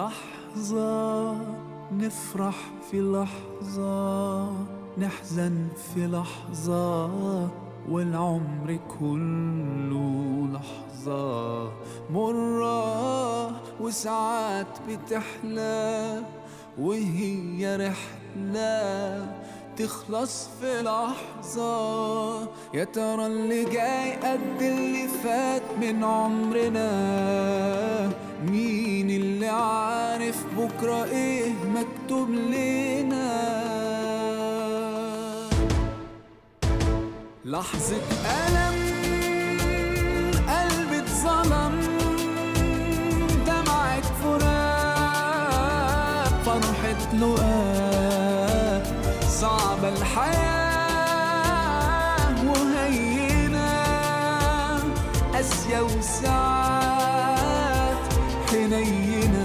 لحظة نفرح في لحظة نحزن في لحظة والعمر كله لحظة مرة وساعات بتحلى وهي رحلة تخلص في لحظة يا ترى اللي جاي قد اللي فات من عمرنا مين اللي عارف بكرة ايه مكتوب لنا لحظة ألم قلبي اتظلم دمعة فراق فرحة لقاء صعبة الحياة وهينة قاسية وساعات حنينة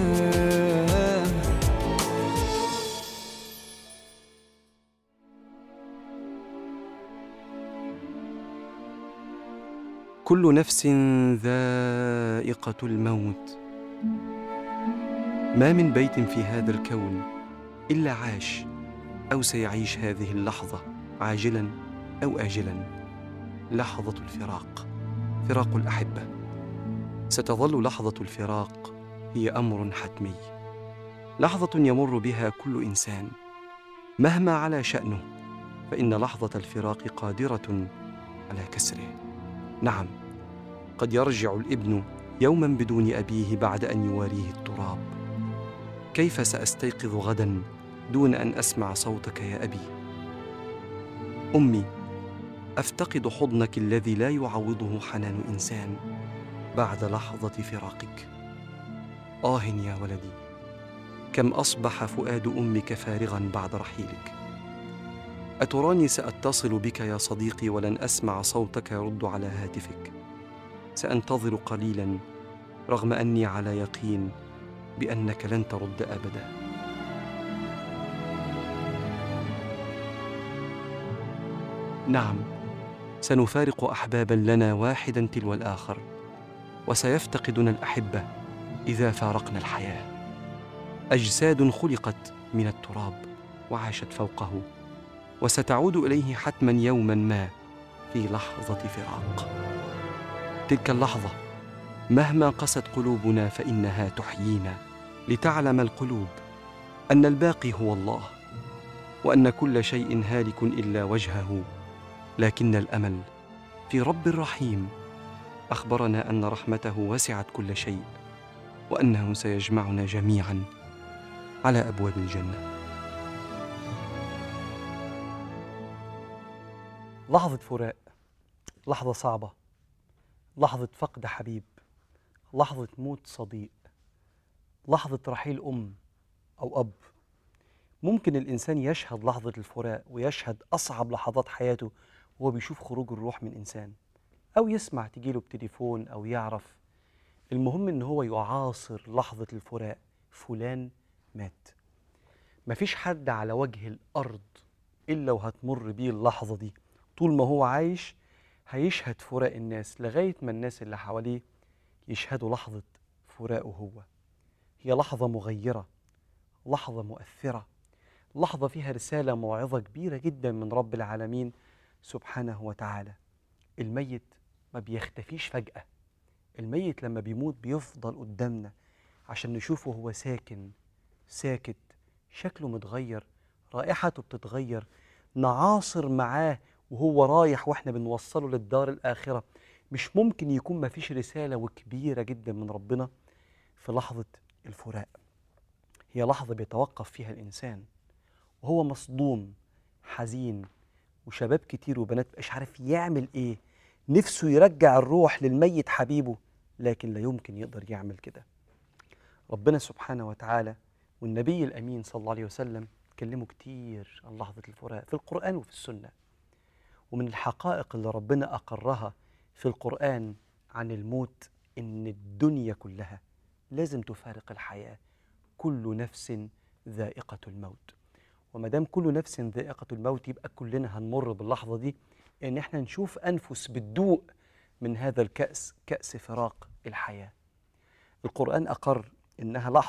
كل نفس ذائقة الموت ما من بيت في هذا الكون إلا عاش أو سيعيش هذه اللحظة عاجلا أو آجلا لحظة الفراق فراق الأحبة ستظل لحظة الفراق هي أمر حتمي لحظة يمر بها كل إنسان مهما على شأنه فإن لحظة الفراق قادرة على كسره نعم قد يرجع الابن يوما بدون ابيه بعد ان يواريه التراب كيف ساستيقظ غدا دون ان اسمع صوتك يا ابي امي افتقد حضنك الذي لا يعوضه حنان انسان بعد لحظه فراقك اه يا ولدي كم اصبح فؤاد امك فارغا بعد رحيلك اتراني ساتصل بك يا صديقي ولن اسمع صوتك يرد على هاتفك سانتظر قليلا رغم اني على يقين بانك لن ترد ابدا نعم سنفارق احبابا لنا واحدا تلو الاخر وسيفتقدنا الاحبه اذا فارقنا الحياه اجساد خلقت من التراب وعاشت فوقه وستعود اليه حتما يوما ما في لحظه فراق تلك اللحظه مهما قست قلوبنا فانها تحيينا لتعلم القلوب ان الباقي هو الله وان كل شيء هالك الا وجهه لكن الامل في رب رحيم اخبرنا ان رحمته وسعت كل شيء وانه سيجمعنا جميعا على ابواب الجنه لحظة فراق لحظة صعبة لحظة فقد حبيب لحظة موت صديق لحظة رحيل أم أو أب ممكن الإنسان يشهد لحظة الفراق ويشهد أصعب لحظات حياته وهو بيشوف خروج الروح من إنسان أو يسمع تجيله بتليفون أو يعرف المهم إن هو يعاصر لحظة الفراق فلان مات مفيش حد على وجه الأرض إلا وهتمر بيه اللحظة دي طول ما هو عايش هيشهد فراق الناس لغاية ما الناس اللي حواليه يشهدوا لحظة فراقه هو هي لحظة مغيرة لحظة مؤثرة لحظة فيها رسالة موعظة كبيرة جدا من رب العالمين سبحانه وتعالى الميت ما بيختفيش فجأة الميت لما بيموت بيفضل قدامنا عشان نشوفه هو ساكن ساكت شكله متغير رائحته بتتغير نعاصر معاه وهو رايح واحنا بنوصله للدار الآخرة مش ممكن يكون ما فيش رسالة وكبيرة جدا من ربنا في لحظة الفراق هي لحظة بيتوقف فيها الإنسان وهو مصدوم حزين وشباب كتير وبنات مش عارف يعمل إيه نفسه يرجع الروح للميت حبيبه لكن لا يمكن يقدر يعمل كده ربنا سبحانه وتعالى والنبي الأمين صلى الله عليه وسلم اتكلموا كتير عن لحظة الفراق في القرآن وفي السنة ومن الحقائق اللي ربنا أقرها في القرآن عن الموت إن الدنيا كلها لازم تفارق الحياة كل نفس ذائقة الموت وما دام كل نفس ذائقة الموت يبقى كلنا هنمر باللحظة دي إن إحنا نشوف أنفس بتدوق من هذا الكأس كأس فراق الحياة القرآن أقر إنها لحظة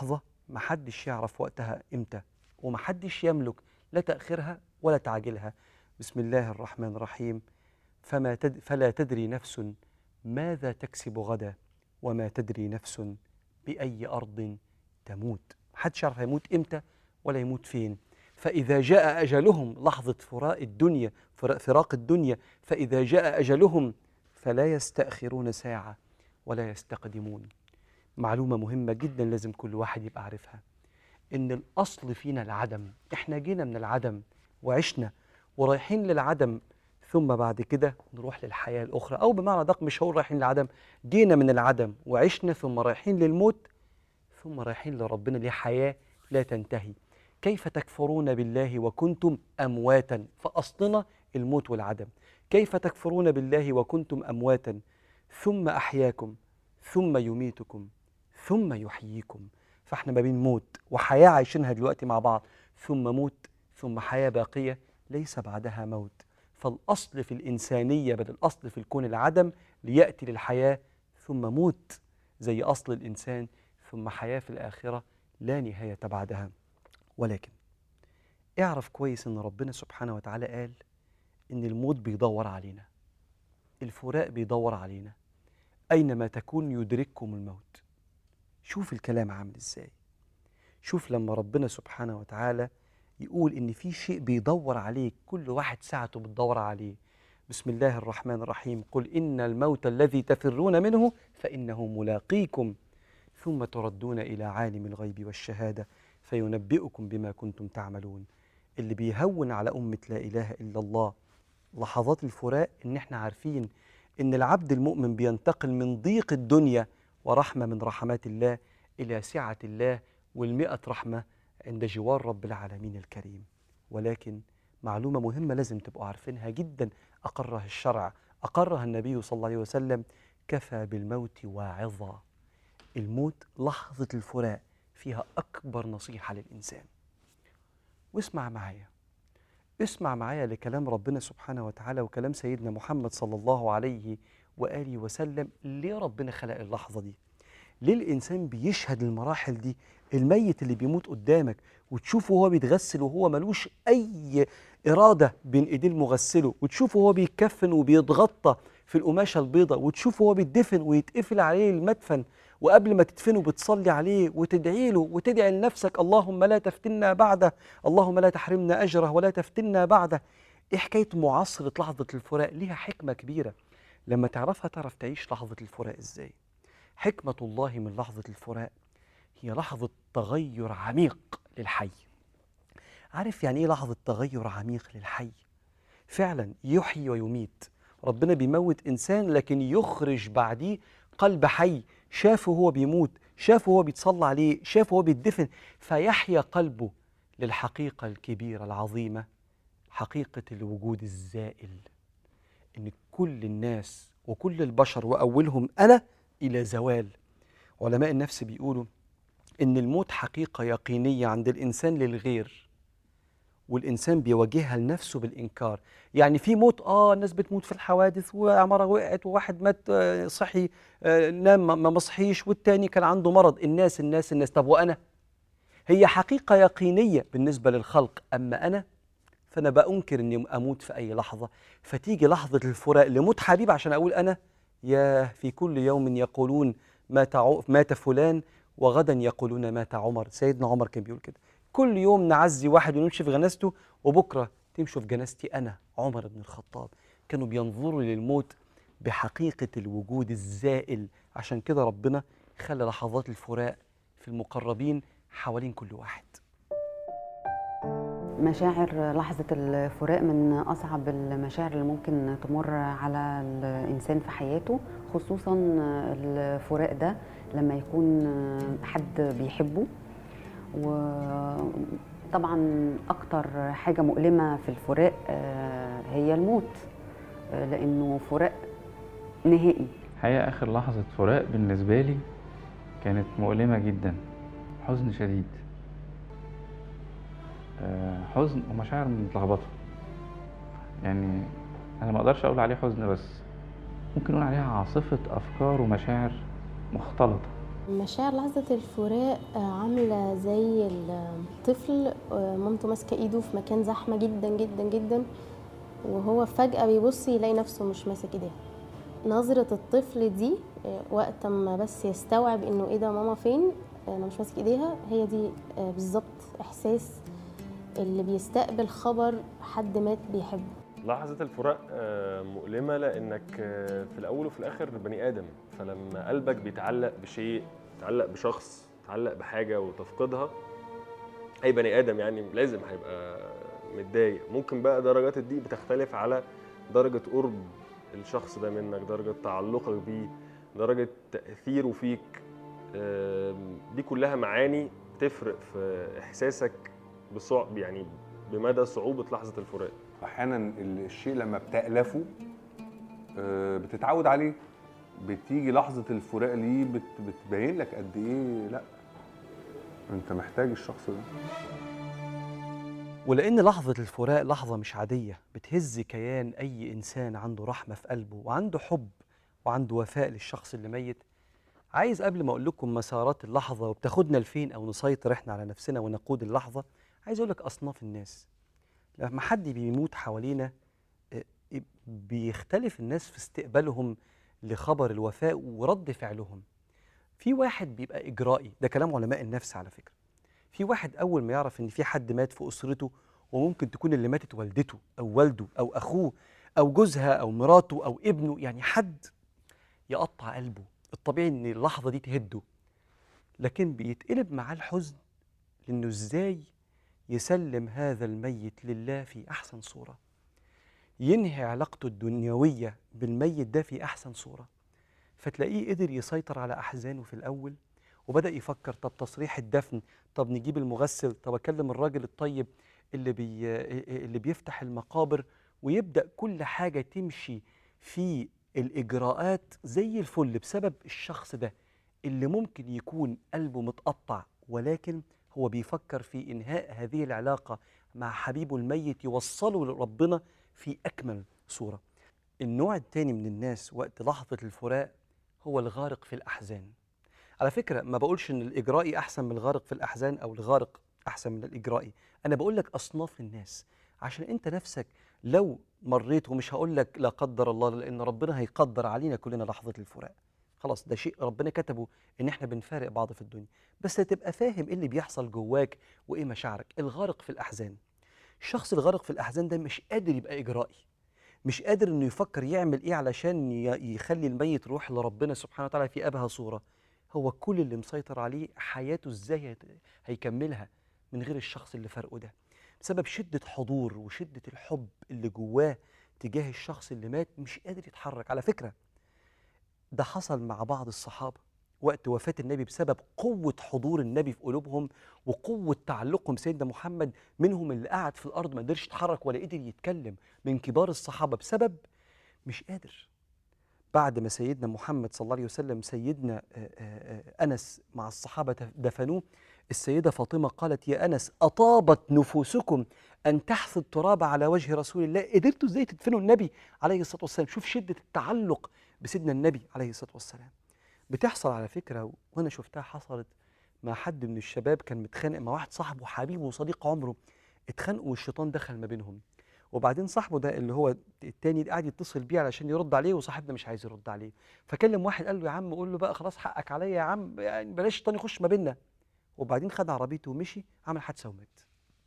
محدش يعرف وقتها امتى ومحدش يملك لا تأخيرها ولا تعجيلها بسم الله الرحمن الرحيم فما تد فلا تدري نفس ماذا تكسب غدا وما تدري نفس بأي أرض تموت محدش يعرف هيموت امتى ولا يموت فين فإذا جاء أجلهم لحظة فراق الدنيا فراق فراق الدنيا فإذا جاء أجلهم فلا يستأخرون ساعة ولا يستقدمون معلومة مهمة جدا لازم كل واحد يبقى عارفها إن الأصل فينا العدم إحنا جينا من العدم وعشنا ورايحين للعدم ثم بعد كده نروح للحياة الأخرى أو بمعنى دق مش هقول رايحين للعدم جينا من العدم وعشنا ثم رايحين للموت ثم رايحين لربنا لحياة لا تنتهي كيف تكفرون بالله وكنتم أمواتا فأصلنا الموت والعدم كيف تكفرون بالله وكنتم أمواتا ثم أحياكم ثم يميتكم ثم يحييكم فاحنا ما بين موت وحياة عايشينها دلوقتي مع بعض ثم موت ثم حياة باقية ليس بعدها موت فالأصل في الإنسانية بل الأصل في الكون العدم ليأتي للحياة ثم موت زي أصل الإنسان ثم حياة في الآخرة لا نهاية بعدها ولكن اعرف كويس ان ربنا سبحانه وتعالى قال ان الموت بيدور علينا الفراق بيدور علينا اينما تكون يدرككم الموت شوف الكلام عامل ازاي شوف لما ربنا سبحانه وتعالى يقول ان في شيء بيدور عليك كل واحد ساعته بتدور عليه بسم الله الرحمن الرحيم قل ان الموت الذي تفرون منه فانه ملاقيكم ثم تردون الى عالم الغيب والشهاده فينبئكم بما كنتم تعملون اللي بيهون على أمة لا إله إلا الله لحظات الفراق إن إحنا عارفين إن العبد المؤمن بينتقل من ضيق الدنيا ورحمة من رحمات الله إلى سعة الله والمئة رحمة عند جوار رب العالمين الكريم ولكن معلومة مهمة لازم تبقوا عارفينها جدا أقرها الشرع أقرها النبي صلى الله عليه وسلم كفى بالموت واعظا الموت لحظة الفراق فيها أكبر نصيحة للإنسان واسمع معايا اسمع معايا لكلام ربنا سبحانه وتعالى وكلام سيدنا محمد صلى الله عليه وآله وسلم ليه ربنا خلق اللحظة دي ليه الإنسان بيشهد المراحل دي الميت اللي بيموت قدامك وتشوفه وهو بيتغسل وهو ملوش أي إرادة بين إيديه المغسله وتشوفه وهو بيتكفن وبيتغطى في القماشة البيضاء وتشوفه وهو بيتدفن ويتقفل عليه المدفن وقبل ما تدفنه بتصلي عليه وتدعي له وتدعي لنفسك اللهم لا تفتنا بعده اللهم لا تحرمنا أجره ولا تفتنا بعده إيه حكاية معاصرة لحظة الفراق ليها حكمة كبيرة لما تعرفها تعرف تعيش لحظة الفراق إزاي حكمة الله من لحظة الفراق هي لحظة تغير عميق للحي عارف يعني إيه لحظة تغير عميق للحي فعلا يحيي ويميت ربنا بيموت إنسان لكن يخرج بعديه قلب حي شافه هو بيموت شافه هو بيتصلى عليه شافه هو بيتدفن فيحيا قلبه للحقيقة الكبيرة العظيمة حقيقة الوجود الزائل إن كل الناس وكل البشر وأولهم أنا إلى زوال علماء النفس بيقولوا إن الموت حقيقة يقينية عند الإنسان للغير والإنسان بيواجهها لنفسه بالإنكار يعني في موت آه الناس بتموت في الحوادث وعمارة وقعت وواحد مات آه، صحي آه، نام ما ما مصحيش والتاني كان عنده مرض الناس الناس الناس طب وأنا هي حقيقة يقينية بالنسبة للخلق أما أنا فأنا بأنكر إني أموت في أي لحظة فتيجي لحظة الفراق لموت حبيب عشان أقول أنا يا في كل يوم يقولون مات عو- مات فلان وغدا يقولون مات عمر سيدنا عمر كان بيقول كده كل يوم نعزي واحد ونمشي في جنازته وبكرة تمشوا في جنازتي أنا عمر بن الخطاب كانوا بينظروا للموت بحقيقة الوجود الزائل عشان كده ربنا خلى لحظات الفراق في المقربين حوالين كل واحد مشاعر لحظة الفراق من أصعب المشاعر اللي ممكن تمر على الإنسان في حياته خصوصا الفراق ده لما يكون حد بيحبه وطبعا أكتر حاجة مؤلمة في الفراق آه، هي الموت آه، لأنه فراق نهائي الحقيقة آخر لحظة فراق بالنسبة لي كانت مؤلمة جدا حزن شديد آه، حزن ومشاعر متلخبطة يعني أنا ما أقدرش أقول عليه حزن بس ممكن نقول عليها عاصفة أفكار ومشاعر مختلطة مشاعر لحظة الفراق آه، عاملة زي الطفل آه، مامته ماسكة ايده في مكان زحمة جدا جدا جدا وهو فجأة بيبص يلاقي نفسه مش ماسك ايديها نظرة الطفل دي آه، وقت ما بس يستوعب انه ايه ده ماما فين آه، انا مش ماسك ايديها هي دي آه، بالظبط احساس اللي بيستقبل خبر حد مات بيحبه لحظة الفراق آه، مؤلمة لأنك آه، في الأول وفي الآخر بني آدم فلما قلبك بيتعلق بشيء بيتعلق بشخص بيتعلق بحاجة وتفقدها أي بني آدم يعني لازم هيبقى متضايق ممكن بقى درجات الضيق بتختلف على درجة قرب الشخص ده منك درجة تعلقك بيه درجة تأثيره فيك آم، دي كلها معاني تفرق في إحساسك بصعب يعني بمدى صعوبة لحظة الفراق احيانا ال- الشيء لما بتالفه آه، بتتعود عليه بتيجي لحظه الفراق ليه بت- بتبين لك قد ايه لا انت محتاج الشخص ده ولأن لحظة الفراق لحظة مش عادية بتهز كيان أي إنسان عنده رحمة في قلبه وعنده حب وعنده وفاء للشخص اللي ميت عايز قبل ما أقول لكم مسارات اللحظة وبتاخدنا لفين أو نسيطر إحنا على نفسنا ونقود اللحظة عايز أقول لك أصناف الناس لما حد بيموت حوالينا آه، بيختلف الناس في استقبالهم لخبر الوفاة ورد فعلهم في واحد بيبقى إجرائي ده كلام علماء النفس على فكرة في واحد اول ما يعرف ان في حد مات في اسرته وممكن تكون اللي ماتت والدته او والده او اخوه او جوزها او مراته او ابنه يعني حد يقطع قلبه الطبيعي ان اللحظه دي تهده لكن بيتقلب معاه الحزن لانه ازاي يسلم هذا الميت لله في احسن صوره ينهي علاقته الدنيويه بالميت ده في احسن صوره فتلاقيه قدر يسيطر على احزانه في الاول وبدا يفكر طب تصريح الدفن طب نجيب المغسل طب اكلم الراجل الطيب اللي بي اللي بيفتح المقابر ويبدا كل حاجه تمشي في الاجراءات زي الفل بسبب الشخص ده اللي ممكن يكون قلبه متقطع ولكن هو بيفكر في انهاء هذه العلاقه مع حبيبه الميت يوصله لربنا في اكمل صوره النوع الثاني من الناس وقت لحظه الفراق هو الغارق في الاحزان على فكره ما بقولش ان الاجرائي احسن من الغارق في الاحزان او الغارق احسن من الاجرائي انا بقول لك اصناف الناس عشان انت نفسك لو مريت ومش هقول لك لا قدر الله لان ربنا هيقدر علينا كلنا لحظه الفراق خلاص ده شيء ربنا كتبه ان احنا بنفارق بعض في الدنيا بس تبقى فاهم ايه اللي بيحصل جواك وايه مشاعرك الغارق في الاحزان الشخص الغارق في الاحزان ده مش قادر يبقى اجرائي مش قادر انه يفكر يعمل ايه علشان ي- يخلي الميت يروح لربنا سبحانه وتعالى في ابهى صوره هو كل اللي مسيطر عليه حياته ازاي هيت- هيكملها من غير الشخص اللي فرقه ده بسبب شدة حضور وشدة الحب اللي جواه تجاه الشخص اللي مات مش قادر يتحرك على فكرة ده حصل مع بعض الصحابة وقت وفاة النبي بسبب قوة حضور النبي في قلوبهم وقوة تعلقهم بسيدنا محمد منهم اللي قعد في الأرض ما قدرش يتحرك ولا قدر يتكلم من كبار الصحابة بسبب مش قادر بعد ما سيدنا محمد صلى الله عليه وسلم سيدنا آه، آه، آه، أنس مع الصحابة دفنوه السيدة فاطمة قالت يا أنس أطابت نفوسكم أن تحثوا التراب على وجه رسول الله قدرتوا إزاي تدفنوا النبي عليه الصلاة والسلام شوف شدة التعلق بسيدنا النبي عليه الصلاة والسلام بتحصل على فكرة وأنا شفتها حصلت مع حد من الشباب كان متخانق مع واحد صاحبه حبيبه وصديق عمره اتخانقوا والشيطان دخل ما بينهم وبعدين صاحبه ده اللي هو التاني ده قاعد يتصل بيه علشان يرد عليه وصاحبنا مش عايز يرد عليه فكلم واحد قال له يا عم قول له بقى خلاص حقك عليا يا عم يعني بلاش الشيطان يخش ما بيننا وبعدين خد عربيته ومشي عمل حادثه ومات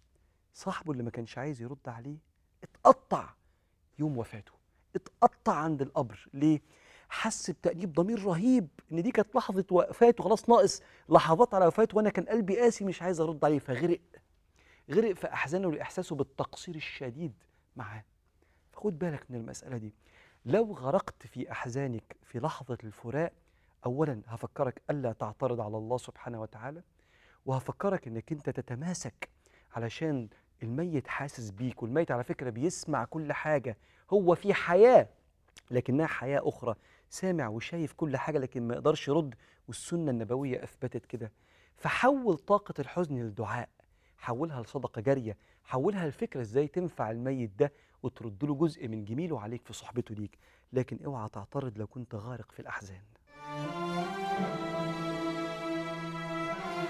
صاحبه اللي ما كانش عايز يرد عليه اتقطع يوم وفاته اتقطع عند القبر ليه حس بتأنيب ضمير رهيب ان دي كانت لحظه وفاته خلاص ناقص لحظات على وفاته وانا كان قلبي قاسي مش عايز ارد عليه فغرق غرق في احزانه لاحساسه بالتقصير الشديد معاه فخد بالك من المساله دي لو غرقت في احزانك في لحظه الفراق اولا هفكرك الا تعترض على الله سبحانه وتعالى وهفكرك انك انت تتماسك علشان الميت حاسس بيك والميت على فكره بيسمع كل حاجه هو في حياه لكنها حياه اخرى سامع وشايف كل حاجه لكن ما يقدرش يرد والسنه النبويه اثبتت كده فحول طاقه الحزن للدعاء حولها لصدقه جاريه حولها لفكره ازاي تنفع الميت ده وترد له جزء من جميله عليك في صحبته ليك لكن اوعى تعترض لو كنت غارق في الاحزان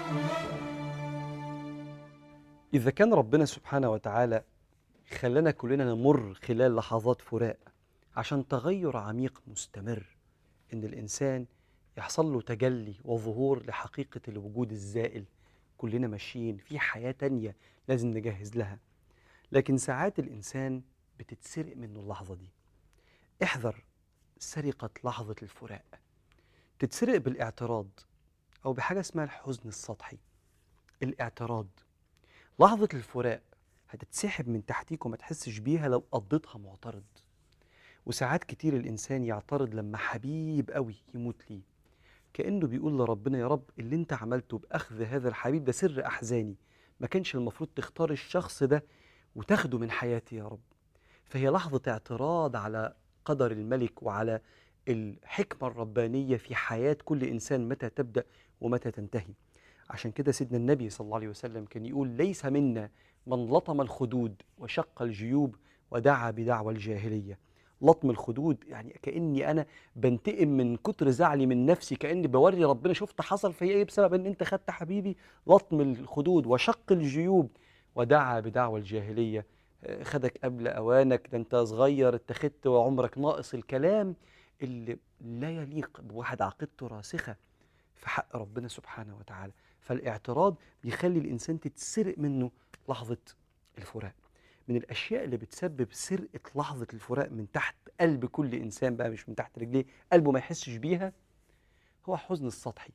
إذا كان ربنا سبحانه وتعالى خلانا كلنا نمر خلال لحظات فراق عشان تغير عميق مستمر إن الإنسان يحصل له تجلي وظهور لحقيقة الوجود الزائل كلنا ماشيين في حياة تانية لازم نجهز لها لكن ساعات الإنسان بتتسرق منه اللحظة دي احذر سرقة لحظة الفراق تتسرق بالاعتراض أو بحاجة اسمها الحزن السطحي الاعتراض لحظة الفراق هتتسحب من تحتيك وما تحسش بيها لو قضيتها معترض وساعات كتير الإنسان يعترض لما حبيب قوي يموت ليه كأنه بيقول لربنا يا رب اللي انت عملته بأخذ هذا الحبيب ده سر أحزاني ما كانش المفروض تختار الشخص ده وتاخده من حياتي يا رب فهي لحظة اعتراض على قدر الملك وعلى الحكمة الربانية في حياة كل إنسان متى تبدأ ومتى تنتهي عشان كده سيدنا النبي صلى الله عليه وسلم كان يقول ليس منا من لطم الخدود وشق الجيوب ودعا بدعوى الجاهلية لطم الخدود يعني كأني أنا بنتقم من كتر زعلي من نفسي كأني بوري ربنا شفت حصل فيا إيه بسبب إن أنت خدت حبيبي لطم الخدود وشق الجيوب ودعا بدعوى الجاهلية آه، خدك قبل أوانك ده أنت صغير اتخذت وعمرك ناقص الكلام اللي لا يليق بواحد عقيدته راسخة في حق ربنا سبحانه وتعالى فالاعتراض بيخلي الإنسان تتسرق منه لحظة الفراق من الأشياء اللي بتسبب سرقة لحظة الفراق من تحت قلب كل إنسان بقى مش من تحت رجليه قلبه ما يحسش بيها هو حزن السطحي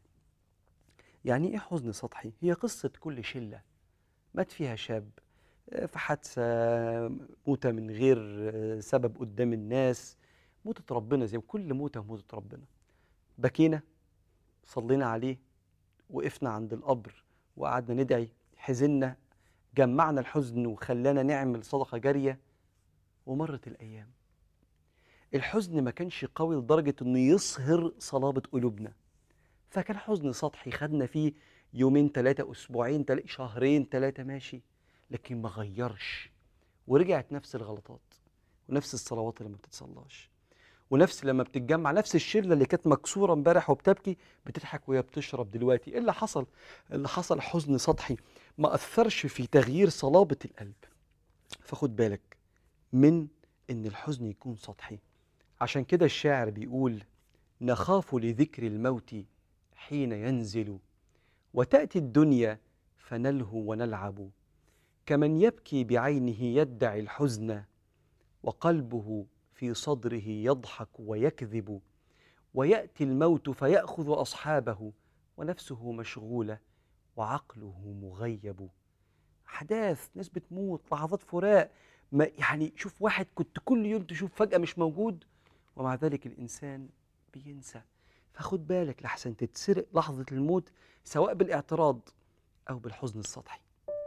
يعني إيه حزن سطحي؟ هي قصة كل شلة مات فيها شاب آه، في حادثة موتة من غير آه، سبب قدام الناس موتة ربنا زي كل موتة موتة ربنا بكينا صلينا عليه وقفنا عند القبر وقعدنا ندعي حزنا جمعنا الحزن وخلانا نعمل صدقة جارية ومرت الأيام الحزن ما كانش قوي لدرجة إنه يصهر صلابة قلوبنا فكان حزن سطحي خدنا فيه يومين ثلاثة أسبوعين تلاقي شهرين ثلاثة ماشي لكن ما غيرش ورجعت نفس الغلطات ونفس الصلوات اللي ما بتتصلاش ونفس لما بتتجمع نفس الشله اللي كانت مكسوره امبارح وبتبكي بتضحك وهي بتشرب دلوقتي ايه اللي حصل اللي حصل حزن سطحي ما اثرش في تغيير صلابه القلب فخد بالك من ان الحزن يكون سطحي عشان كده الشاعر بيقول نخاف لذكر الموت حين ينزل وتاتي الدنيا فنلهو ونلعب كمن يبكي بعينه يدعي الحزن وقلبه في صدره يضحك ويكذب وياتي الموت فياخذ اصحابه ونفسه مشغوله وعقله مغيب احداث ناس بتموت لحظات فراق ما يعني شوف واحد كنت كل يوم تشوف فجاه مش موجود ومع ذلك الانسان بينسى فخد بالك لحسن تتسرق لحظه الموت سواء بالاعتراض او بالحزن السطحي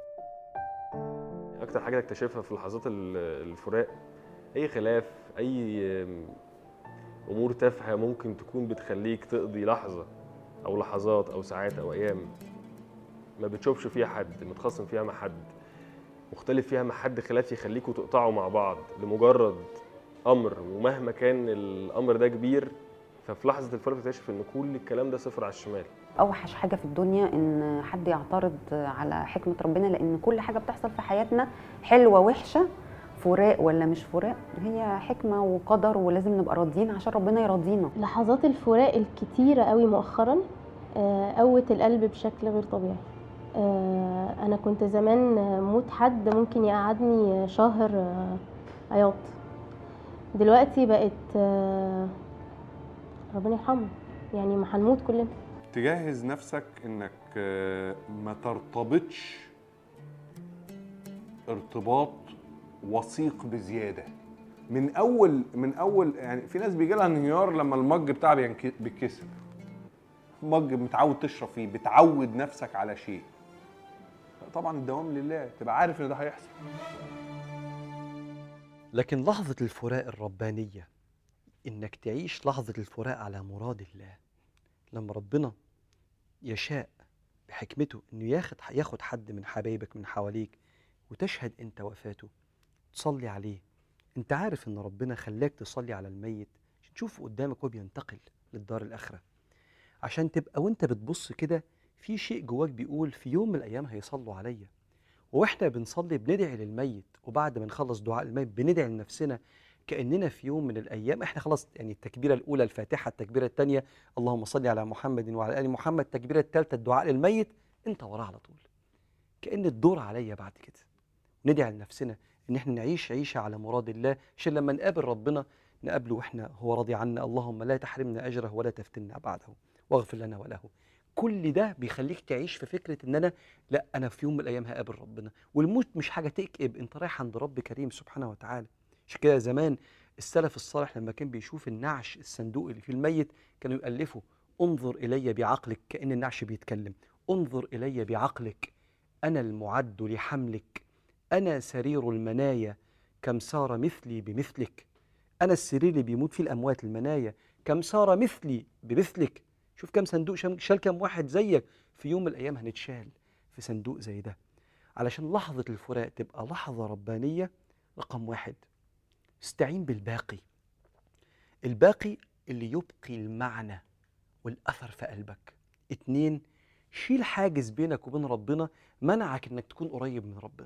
اكتر حاجه اكتشفها في لحظات ال- الفراق اي خلاف اي أم، امور تافهه ممكن تكون بتخليك تقضي لحظه او لحظات او ساعات او ايام ما بتشوفش فيها حد متخاصم فيها مع حد مختلف فيها مع حد خلاف يخليكوا تقطعوا مع بعض لمجرد امر ومهما كان الامر ده كبير ففي لحظه الفراق تكتشف ان كل الكلام ده صفر على الشمال اوحش حاجه في الدنيا ان حد يعترض على حكمه ربنا لان كل حاجه بتحصل في حياتنا حلوه وحشه فراق ولا مش فراق هي حكمه وقدر ولازم نبقى راضيين عشان ربنا يرضينا لحظات الفراق الكتيرة قوي مؤخرا آه، قوت القلب بشكل غير طبيعي آه، أنا كنت زمان آه، موت حد ممكن يقعدني شهر آه، عياط دلوقتي بقت آه، ربنا يرحمه يعني ما هنموت كلنا تجهز نفسك انك آه، ما ترتبطش ارتباط وثيق بزياده من اول من اول يعني في ناس بيجي لها انهيار لما المج بتاعها بينك- بيتكسر مج متعود تشرب فيه بتعود نفسك على شيء طبعا الدوام لله تبقى عارف ان ده هيحصل لكن لحظة الفراق الربانية إنك تعيش لحظة الفراق على مراد الله لما ربنا يشاء بحكمته إنه ياخد ياخد حد من حبايبك من حواليك وتشهد أنت وفاته تصلي عليه أنت عارف إن ربنا خلاك تصلي على الميت عشان تشوفه قدامك وهو بينتقل للدار الآخرة عشان تبقى وأنت بتبص كده في شيء جواك بيقول في يوم من الايام هيصلوا عليا واحنا بنصلي بندعي للميت وبعد ما نخلص دعاء الميت بندعي لنفسنا كاننا في يوم من الايام احنا خلاص يعني التكبيره الاولى الفاتحه التكبيره الثانيه اللهم صل على محمد وعلى ال محمد التكبيره الثالثه الدعاء للميت انت وراه على طول كان الدور عليا بعد كده ندعي لنفسنا ان احنا نعيش عيشه على مراد الله عشان لما نقابل ربنا نقابله واحنا هو راضي عنا اللهم لا تحرمنا اجره ولا تفتنا بعده واغفر لنا وله كل ده بيخليك تعيش في فكره ان انا لا انا في يوم من الايام هقابل ربنا والموت مش حاجه تكئب انت رايح عند رب كريم سبحانه وتعالى عشان كده زمان السلف الصالح لما كان بيشوف النعش الصندوق اللي فيه الميت كانوا يألفوا انظر الي بعقلك كأن النعش بيتكلم انظر الي بعقلك انا المعد لحملك انا سرير المنايا كم سار مثلي بمثلك انا السرير اللي بيموت فيه الاموات المنايا كم سار مثلي بمثلك شوف كم صندوق شام- شال كم واحد زيك في يوم من الايام هنتشال في صندوق زي ده علشان لحظه الفراق تبقى لحظه ربانيه رقم واحد استعين بالباقي الباقي اللي يبقي المعنى والاثر في قلبك اتنين شيل حاجز بينك وبين ربنا منعك انك تكون قريب من ربنا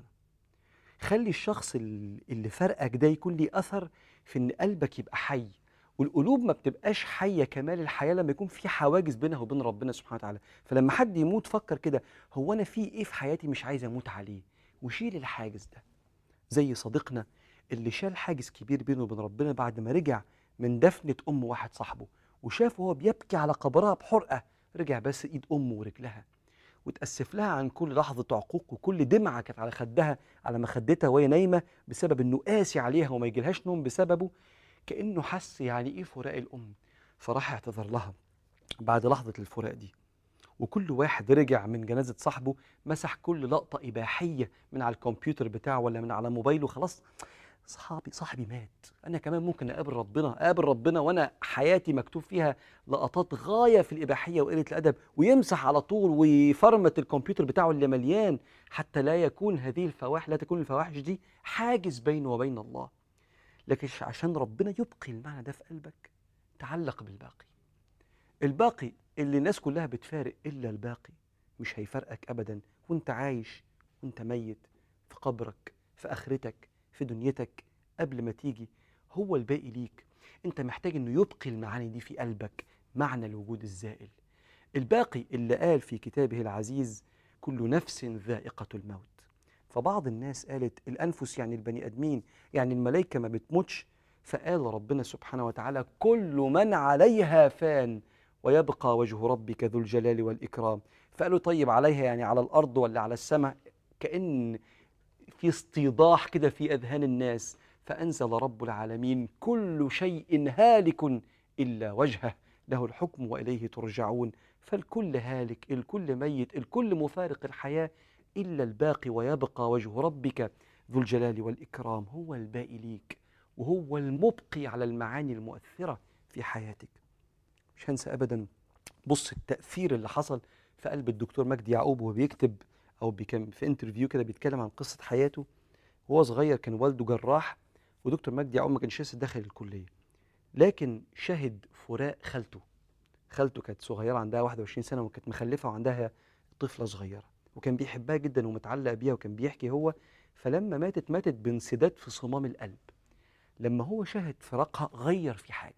خلي الشخص ال- اللي فرقك ده يكون ليه اثر في ان قلبك يبقى حي والقلوب ما بتبقاش حيه كمال الحياه لما يكون في حواجز بينها وبين ربنا سبحانه وتعالى فلما حد يموت فكر كده هو انا في ايه في حياتي مش عايز اموت عليه وشيل الحاجز ده زي صديقنا اللي شال حاجز كبير بينه وبين ربنا بعد ما رجع من دفنة أم واحد صاحبه وشافه وهو بيبكي على قبرها بحرقة رجع بس إيد أمه ورجلها وتأسف لها عن كل لحظة عقوق وكل دمعة كانت على خدها على مخدتها وهي نايمة بسبب إنه قاسي عليها وما يجيلهاش نوم بسببه كأنه حس يعني إيه فراق الأم فراح اعتذر لها بعد لحظة الفراق دي وكل واحد رجع من جنازة صاحبه مسح كل لقطة إباحية من على الكمبيوتر بتاعه ولا من على موبايله خلاص صاحبي صاحبي مات انا كمان ممكن اقابل ربنا اقابل ربنا وانا حياتي مكتوب فيها لقطات غايه في الاباحيه وقله الادب ويمسح على طول ويفرمت الكمبيوتر بتاعه اللي مليان حتى لا يكون هذه الفواحش لا تكون الفواحش دي حاجز بينه وبين الله لكن ش- عشان ربنا يبقي المعنى ده في قلبك تعلق بالباقي الباقي اللي الناس كلها بتفارق الا الباقي مش هيفارقك ابدا وانت عايش وانت ميت في قبرك في اخرتك في دنيتك قبل ما تيجي هو الباقي ليك انت محتاج انه يبقي المعاني دي في قلبك معنى الوجود الزائل الباقي اللي قال في كتابه العزيز كل نفس ذائقة الموت فبعض الناس قالت الأنفس يعني البني آدمين يعني الملائكة ما بتموتش فقال ربنا سبحانه وتعالى كل من عليها فان ويبقى وجه ربك ذو الجلال والإكرام فقالوا طيب عليها يعني على الأرض ولا على السماء كأن في استيضاح كده في اذهان الناس فانزل رب العالمين كل شيء هالك الا وجهه له الحكم واليه ترجعون فالكل هالك الكل ميت الكل مفارق الحياه الا الباقي ويبقى وجه ربك ذو الجلال والاكرام هو الباقي ليك وهو المبقي على المعاني المؤثره في حياتك مش هنسى ابدا بص التاثير اللي حصل في قلب الدكتور مجدي يعقوب وهو بيكتب او بكم في انترفيو كده بيتكلم عن قصه حياته وهو صغير كان والده جراح ودكتور مجدي يعقوب ما كانش لسه داخل الكليه لكن شهد فراق خالته خالته كانت صغيره عندها 21 سنه وكانت مخلفه وعندها طفله صغيره وكان بيحبها جدا ومتعلق بيها وكان بيحكي هو فلما ماتت ماتت بانسداد في صمام القلب لما هو شاهد فراقها غير في حاجه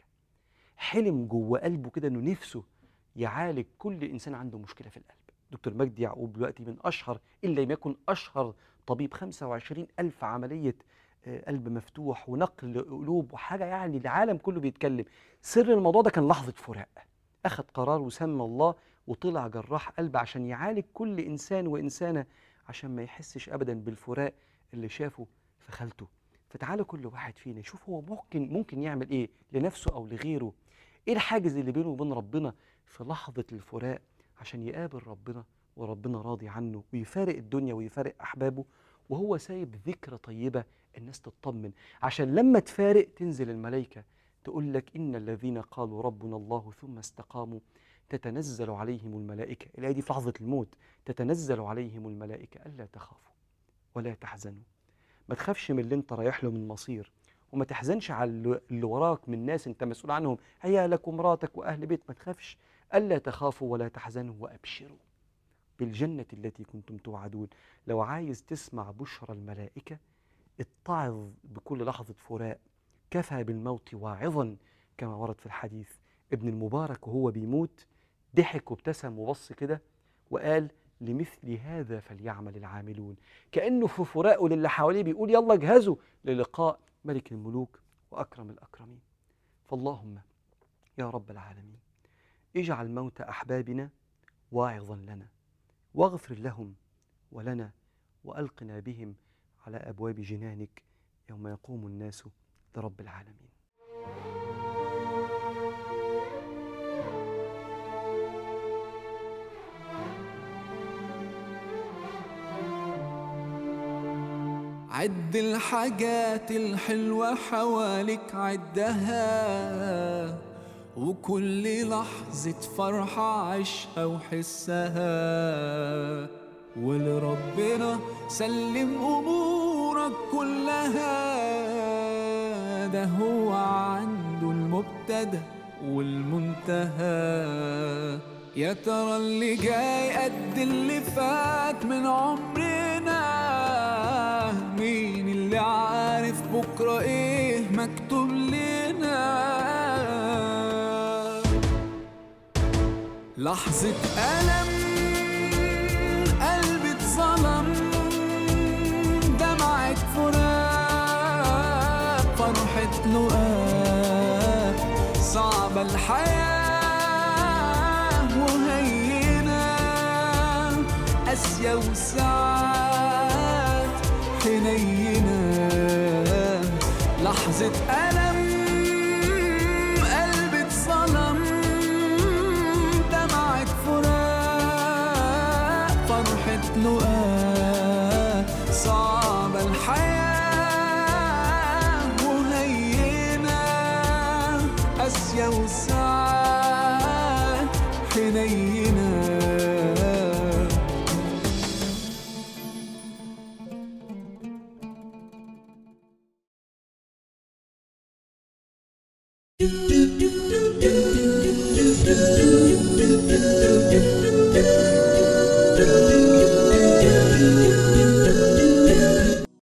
حلم جوه قلبه كده انه نفسه يعالج كل انسان عنده مشكله في القلب دكتور مجدي يعقوب دلوقتي من اشهر ان لم يكن اشهر طبيب 25 الف عمليه آه، قلب مفتوح ونقل قلوب وحاجه يعني العالم كله بيتكلم سر الموضوع ده كان لحظه فراق اخذ قرار وسمى الله وطلع جراح قلب عشان يعالج كل انسان وانسانه عشان ما يحسش ابدا بالفراق اللي شافه في خالته فتعالى كل واحد فينا يشوف هو ممكن ممكن يعمل ايه لنفسه او لغيره ايه الحاجز اللي بينه وبين ربنا في لحظه الفراق عشان يقابل ربنا وربنا راضي عنه ويفارق الدنيا ويفارق احبابه وهو سايب ذكرى طيبه الناس تطمن عشان لما تفارق تنزل الملائكه تقول لك ان الذين قالوا ربنا الله ثم استقاموا تتنزل عليهم الملائكه الايه دي في لحظه الموت تتنزل عليهم الملائكه الا تخافوا ولا تحزنوا ما تخافش من اللي انت رايح له من مصير وما تحزنش على اللي- اللي وراك من ناس انت مسؤول عنهم عيالك ومراتك واهل بيت ما تخافش الا تخافوا ولا تحزنوا وابشروا بالجنة التي كنتم توعدون لو عايز تسمع بشرى الملائكة اتعظ بكل لحظة فراق كفى بالموت واعظا كما ورد في الحديث ابن المبارك وهو بيموت ضحك وابتسم وبص كده وقال لمثل هذا فليعمل العاملون كأنه في فراقه للي حواليه بيقول يلا اجهزوا للقاء ملك الملوك وأكرم الأكرمين فاللهم يا رب العالمين اجعل موت أحبابنا واعظا لنا واغفر لهم ولنا وألقنا بهم على أبواب جنانك يوم يقوم الناس لرب العالمين عد الحاجات الحلوة حواليك عدها وكل لحظة فرحة عيشها وحسها ولربنا سلم أمورك كلها ده هو عنده المبتدأ والمنتهى يا ترى اللي جاي قد اللي فات من عمرنا مين اللي عارف بكرة ايه مكتوب لنا لحظة ألم قلبي اتظلم دمعة فراق فرحة لقاء صعبة الحياة وهينة قاسية وساعات حنينة لحظة ألم قلبي اتظلم دمعة فراق فرحة لقاء صعبة الحياة وهينة قاسية وساعات حنينة